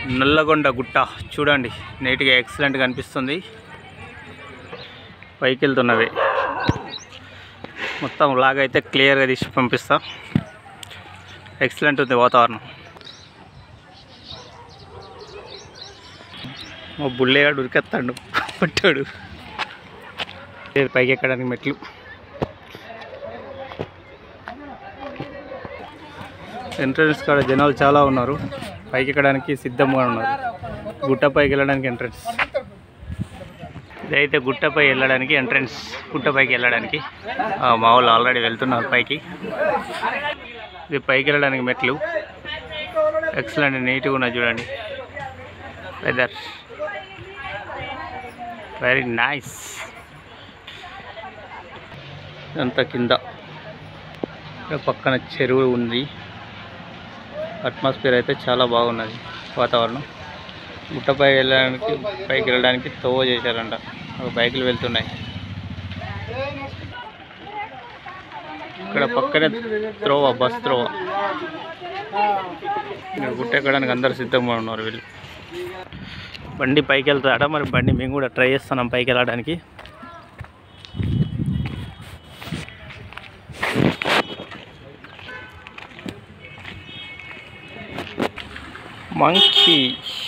నల్లగొండ గుట్ట చూడండి నీట్గా ఎక్సలెంట్గా అనిపిస్తుంది పైకి వెళ్తున్నవి మొత్తం లాగ్ అయితే క్లియర్గా తీసి పంపిస్తా ఎక్సలెంట్ ఉంది వాతావరణం మా బుల్లేగాడు ఉరికెత్తాడు పట్టాడు ఇది పైకి ఎక్కడానికి మెట్లు ఎంట్రన్స్ కాడ జనాలు చాలా ఉన్నారు పైకి ఎక్కడానికి సిద్ధంగా ఉన్నారు గుట్ట పైకి వెళ్ళడానికి ఎంట్రన్స్ ఇదైతే గుట్టపై వెళ్ళడానికి ఎంట్రన్స్ గుట్టపైకి వెళ్ళడానికి ఆ, మా వాళ్ళు ఆల్రెడీ వెళ్తున్నారు పైకి ఇది పైకి వెళ్ళడానికి మెట్లు ఎక్సలెంట్ నీట్గా ఉన్నాయి చూడండి వెదర్ వెరీ నైస్ అంత కింద ఇక్కడ పక్కన చెరువు ఉంది అట్మాస్ఫియర్ అయితే చాలా బాగున్నది వాతావరణం గుట్టపై వెళ్ళడానికి పైకి వెళ్ళడానికి తోవ చేశారంట ఒక బైకులు వెళ్తున్నాయి ఇక్కడ పక్కనే త్రోవ బస్ త్రోవ ఇక్కడ గుట్ట ఎక్కడానికి అందరు సిద్ధంగా ఉన్నారు వీళ్ళు బండి పైకి వెళ్తాడ మరి బండి మేము కూడా ట్రై చేస్తున్నాం పైకి వెళ్ళడానికి మంకీ